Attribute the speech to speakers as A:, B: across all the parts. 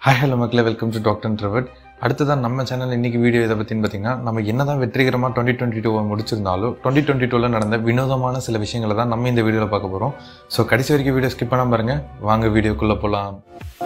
A: hi hello மக்களே welcome to doctor ட்ரவட் அடுத்ததான் நம்ம சேனல் இன்னைக்கு வீடியோ இதை பற்றின்னு பார்த்தீங்கன்னா நம்ம என்னதான் வெற்றிகரமாக டுவெண்ட்டி டுவெண்ட்டி டூவை முடிச்சிருந்தாலும் டுவெண்ட்டி டுவெண்ட்டி டூவில் நடந்த வினோதமான சில விஷயங்களை தான் நம்ம இந்த வீடியோவில் பார்க்க போகிறோம் ஸோ கடைசி வரைக்கும் வீடியோ ஸ்கிப் பண்ணாம பாருங்க வாங்க வீடியோக்குள்ளே போகலாம்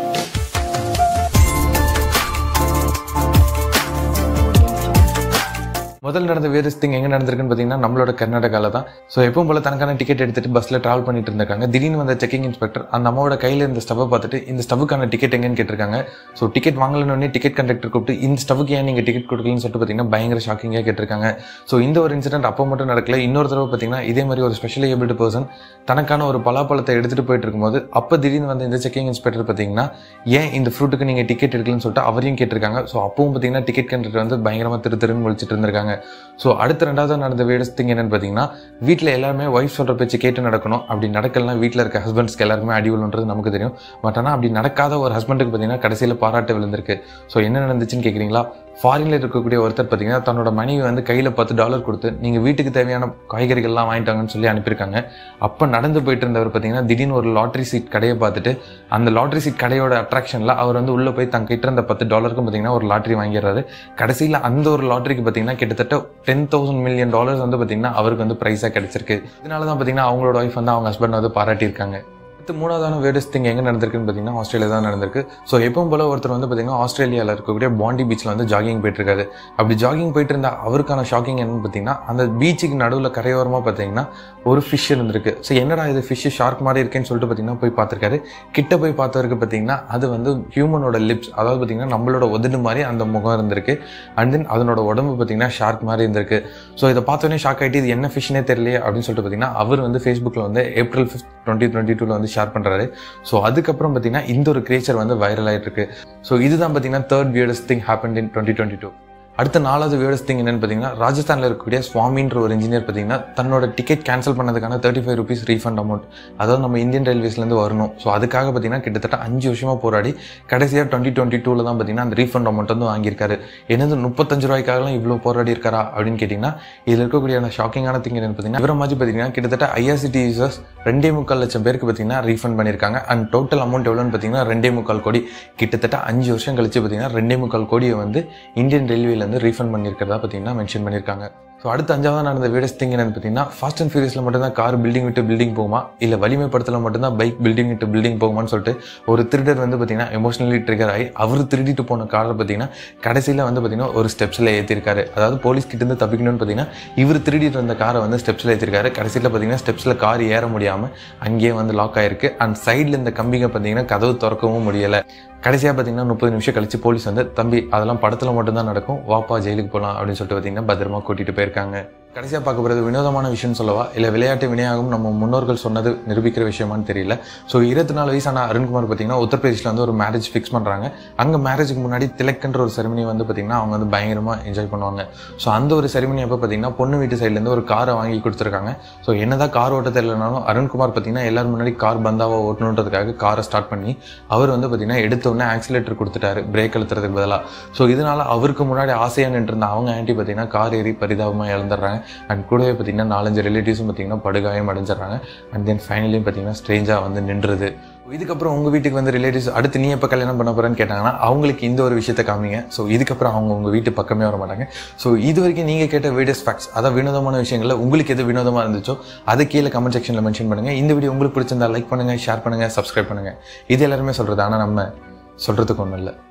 A: முதல் நடந்த வேரஸ்ட் திங் எங்கே நடந்திருக்குன்னு பார்த்தீங்கன்னா நம்மளோட கர்நாடகாவில் தான் ஸோ எப்பவும் போல தனக்கான டிக்கெட் எடுத்துட்டு பஸ்ஸில் ட்ராவல் பண்ணிட்டு இருந்திருக்காங்க திடீர்னு வந்த செக்கிங் இன்ஸ்பெக்டர் அந்த அம்மாவோட கையில் இந்த ஸ்டவ்வை பார்த்துட்டு இந்த ஸ்டவ்வுக்கான டிக்கெட் எங்கன்னு கேட்டிருக்காங்க ஸோ டிக்கெட் வாங்கலன்னு டிக்கெட் கண்டக்டர் கூப்பிட்டு இந்த ஸ்டவ்வுக்கு ஏன் நீங்கள் டிக்கெட் கொடுக்கலன்னு சொல்லிட்டு பார்த்தீங்கன்னா பயங்கர ஷாக்கிங்காக கேட்டிருக்காங்க ஸோ இந்த ஒரு இன்சிடென்ட் அப்போ மட்டும் நடக்கல இன்னொரு தடவை பார்த்தீங்கன்னா இதே மாதிரி ஒரு ஸ்பெஷலி ஏபிள்டு பர்சன் தனக்கான ஒரு பலாப்பழத்தை எடுத்துகிட்டு போயிட்டு இருக்கும்போது அப்போ திடீர்னு வந்து இந்த செக்கிங் இன்ஸ்பெக்டர் பார்த்தீங்கன்னா ஏன் இந்த ஃப்ரூட்டுக்கு நீங்கள் டிக்கெட் எடுக்கலன்னு சொல்லிட்டு அவரையும் கேட்டிருக்காங்க ஸோ அப்பவும் பார்த்தீங்கன்னா டிக்கெட் கண்டக்டர் வந்து பயங்கரமாக திரு திருன்னு முழிச்சிட்டு இருந்திருக்காங்க ஸோ அடுத்த ரெண்டாவது நடந்த வேடஸ் திங் என்னன்னு பார்த்தீங்கன்னா வீட்டில் எல்லாருமே ஒய்ஃப் சொல்கிற பேச்சு கேட்டு நடக்கணும் அப்படி நடக்கலாம் வீட்டில் இருக்க ஹஸ்பண்ட்ஸ்க்கு எல்லாருமே அடி விழுன்றது நமக்கு தெரியும் பட் ஆனால் அப்படி நடக்காத ஒரு ஹஸ்பண்டுக்கு பார்த்தீங்கன்னா கடைசியில் பாராட்டு விழுந்திருக்கு ஸோ என்ன நடந்துச்சுன்னு கேட்குறீங்களா ஃபாரினில் இருக்கக்கூடிய ஒருத்தர் பார்த்தீங்கன்னா தன்னோட மனைவி வந்து கையில் பத்து டாலர் கொடுத்து நீங்கள் வீட்டுக்கு தேவையான காய்கறிகள்லாம் வாங்கிட்டாங்கன்னு சொல்லி அனுப்பியிருக்காங்க அப்போ நடந்து போயிட்டு இருந்தவர் பார்த்தீங்கன்னா திடீர்னு ஒரு லாட்ரி சீட் கடையை பார்த்துட்டு அந்த லாட்ரி சீட் கடையோட அட்ராக்ஷனில் அவர் வந்து உள்ளே போய் தங்க கிட்ட இருந்த பத்து டாலருக்கும் பார்த்தீங்கன்னா ஒரு லாட்ரி வாங்கிடுறாரு கடைசியில் அந்த ஒரு லாட்ரிக்கு பார்த்தீங்கன்னா கிட்டத்தட்ட டென் தௌசண்ட் மில்லியன் டாலர்ஸ் வந்து பார்த்தீங்கன்னா அவருக்கு வந்து ப்ரைஸாக கிடைச்சிருக்கு இதனால தான் பார்த்தீங்கன்னா அவங்களோட ஒய்ஃப் வந்து அவங்க ஹஸ்பண்ட் வந்து பாராட்டியிருக்காங்க அடுத்து மூணாவதான வேடஸ்ட் திங் எங்கே நடந்திருக்குன்னு பார்த்தீங்கன்னா ஆஸ்திரேலியா தான் நடந்திருக்கு ஸோ எப்பவும் போல ஒருத்தர் வந்து பார்த்தீங்கன்னா ஆஸ்திரேலியாவில் இருக்கக்கூடிய பாண்டி பீச்சில் வந்து ஜாகிங் போயிட்டு இருக்காரு அப்படி ஜாகிங் போயிட்டு இருந்த அவருக்கான ஷாக்கிங் என்னன்னு பார்த்தீங்கன்னா அந்த பீச்சுக்கு நடுவில் கரையோரமாக பார்த்தீங்கன்னா ஒரு ஃபிஷ் இருந்திருக்கு ஸோ என்னடா இது ஃபிஷ் ஷார்க் மாதிரி இருக்கேன்னு சொல்லிட்டு பார்த்தீங்கன்னா போய் பார்த்துருக்காரு கிட்ட போய் பார்த்தவருக்கு பார்த்தீங்கன்னா அது வந்து ஹியூமனோட லிப்ஸ் அதாவது பார்த்தீங்கன்னா நம்மளோட உதடு மாதிரி அந்த முகம் இருந்திருக்கு அண்ட் தென் அதனோட உடம்பு பார்த்தீங்கன்னா ஷார்க் மாதிரி இருந்திருக்கு ஸோ இதை பார்த்தோன்னே ஷாக் ஆகிட்டு இது என்ன ஃபிஷ்னே தெரியலையே அப்படின்னு சொல்லிட்டு பார்த்தீங்கன்னா அவர் வந்து ஃபேஸ்புக்கில் வந்து ஏப்ரல் ஃபிஃப்த் டுவெண்ட்டி டுவெண்ட்டி டூவில் வந்து ஷேர் பண்ணுறாரு ஸோ அதுக்கப்புறம் பார்த்தீங்கன்னா இந்த ஒரு கிரியேச்சர் வந்து வைரல் ஆகிட்டு இருக்கு ஸோ இதுதான் பார்த்தீங்கன்னா third weirdest thing happen in twenty twenty two அடுத்த நாலாவது வேர்டஸ் திங் என்னன்னு பார்த்தீங்கன்னா ராஜஸ்தானில் இருக்கக்கூடிய சுவாமின்ற ஒரு இன்ஜினியர் பார்த்தீங்கன்னா தன்னோட டிக்கெட் கேன்சல் பண்ணதுக்கான thirty five rupees refund amount அதாவது நம்ம இந்தியன் ரயில்வேஸ்லேருந்து வரணும் ஸோ அதுக்காக பார்த்தீங்கன்னா கிட்டத்தட்ட அஞ்சு வருஷமாக போராடி கடைசியாக டுவெண்ட்டி டுவெண்ட்டி டூவில் தான் பார்த்தீங்கன்னா அந்த ரீஃபண்ட் அமௌண்ட் வந்து வாங்கியிருக்காரு என்னது முப்பத்தஞ்சு ரூபாய்க்காகலாம் இவ்வளோ போராடி இருக்காரா அப்படின்னு கேட்டிங்கன்னா இதில் இருக்கக்கூடிய ஷாக்கிங்கான திங் என்னன்னு பார்த்தீங்கன்னா இவரை மாதிரி பார்த்தீங்கன்னா கிட்டத்தட்ட ஐஆர்சிடி யூசர்ஸ் ரெண்டே முக்கால் லட்சம் பேருக்கு பார்த்தீங்கன்னா ரீஃபண்ட் பண்ணியிருக்காங்க அண்ட் டோட்டல் அமௌண்ட் எவ்வளோன்னு பார்த்தீங்கன்னா ரெண்டே முக்கால் கோடி கிட்டத்தட்ட அஞ்சு வருஷம் கழிச்சு பார்த்தீங்கன்னா ரெண்டே முக்கால் கோடியை வந்து இந்தியன் ரயில்வேலேருந்து ரீஃபண்ட் பண்ணியிருக்கிறதா பார்த்தீங்கன்னா மென்ஷன் பண்ணியிருக்காங்க ஸோ அடுத்த அஞ்சாவது நடந்த வீடஸ் திங் என்னன்னு பார்த்தீங்கன்னா ஃபாஸ்ட் அண்ட் ஃபியூரியஸில் மட்டும்தான் கார் பில்டிங் விட்டு பில்டிங் போகுமா இல்லை வலிமை படத்தில் மட்டும்தான் பைக் பில்டிங் விட்டு பில்டிங் போகுமான்னு சொல்லிட்டு ஒரு திருடர் வந்து பார்த்தீங்கன்னா எமோஷனலி ட்ரிகர் ஆகி அவர் திருடிட்டு போன காரை பார்த்தீங்கன்னா கடைசியில் வந்து பார்த்தீங்கன்னா ஒரு ஸ்டெப்ஸில் ஏற்றிருக்காரு அதாவது போலீஸ் கிட்டேருந்து தப்பிக்கணும்னு பார்த்தீங்கன்னா இவர் திருடிட்டு வந்த காரை வந்து ஸ்டெப்ஸில் ஏற்றிருக்காரு கடைசியில் பார்த்தீங்கன்னா ஸ்டெப்ஸில் கார் ஏற முடியாமல் அங்கேயே வந்து லாக் ஆயிருக்கு அண்ட் சைடில் இந்த கம்பிங்க பார்த்தீங்கன்னா கதவு திறக்கவும் முடியலை கடைசியாக பார்த்தீங்கன்னா முப்பது நிமிஷம் கழிச்சு போலீஸ் வந்து தம்பி அதெல்லாம் படத்தில் மட்டும்தான் நடக்கும் வாப்பா ஜெயிலுக்கு போகலாம் அப்படின்னு சொல்லிட்டு பார்த்தீங்கன்னா பத்திரமா கூட்டிகிட்டு போயிருக்காங்க கடைசியாக பார்க்க போகிறது வினோதமான விஷயம்னு சொல்லவா இல்லை விளையாட்டு வினையாகும் நம்ம முன்னோர்கள் சொன்னது நிரூபிக்கிற விஷயமான்னு தெரியல ஸோ இருபத்தி நாலு வயசான அருண்குமார் பார்த்தீங்கன்னா உத்தரப்பிரதேசில் வந்து ஒரு மேரேஜ் ஃபிக்ஸ் பண்ணுறாங்க அங்கே மேரேஜுக்கு முன்னாடி திலக்குன்ற ஒரு செரிமனி வந்து பார்த்தீங்கன்னா அவங்க வந்து பயங்கரமாக என்ஜாய் பண்ணுவாங்க ஸோ அந்த ஒரு செரிமனி அப்போ பார்த்தீங்கன்னா பொண்ணு வீட்டு சைட்லேருந்து ஒரு காரை வாங்கி கொடுத்துருக்காங்க ஸோ என்னதான் கார் ஓட்ட தெரியலனாலும் அருண்குமார் பார்த்தீங்கன்னா எல்லாரும் முன்னாடி கார் பந்தாவாக ஓட்டணுன்றதுக்காக காரை ஸ்டார்ட் பண்ணி அவர் வந்து பார்த்தீங்கன்னா எடுத்தோடனே ஆக்சிலேட்டர் கொடுத்துட்டாரு பிரேக் அழுத்துறதுக்கு பதிலாக ஸோ இதனால அவருக்கு முன்னாடி ஆசையாக நின்று இருந்த அவங்க ஆண்டி பார்த்தீங்கன்னா கார் ஏறி பரிதாபமாக இழந்துடுறாங்க அண்ட் கூடவே பார்த்தீங்கன்னா நாலஞ்சு ரிலேட்டிவ்ஸும் பார்த்தீங்கன்னா படுகாயம் அடைஞ்சிடறாங்க அண்ட் தென் ஃபைனலியும் பார்த்தீங்கன்னா ஸ்ட்ரேஞ்சாக வந்து நின்றுது இதுக்கப்புறம் உங்கள் வீட்டுக்கு வந்து ரிலேட்டிவ்ஸ் அடுத்து நீ எப்போ கல்யாணம் பண்ண போகிறேன்னு கேட்டாங்கன்னா அவங்களுக்கு இந்த ஒரு விஷயத்த காமிங்க ஸோ இதுக்கப்புறம் அவங்க உங்கள் வீட்டு பக்கமே வர மாட்டாங்க ஸோ இது வரைக்கும் நீங்கள் கேட்ட வீடியோஸ் ஃபேக்ட்ஸ் அதாவது வினோதமான விஷயங்களில் உங்களுக்கு எது வினோதமாக இருந்துச்சோ அதை கீழே கமெண்ட் செக்ஷனில் மென்ஷன் பண்ணுங்கள் இந்த வீடியோ உங்களுக்கு பிடிச்சிருந்தா லைக் பண்ணுங்கள் ஷேர் பண்ணுங்கள் சப்ஸ்கிரைப் பண்ணுங்கள் இது எல்லாருமே சொல்கிறது ஆனால் நம்ம சொல்கிறதுக்கு ஒன்றும் இல்லை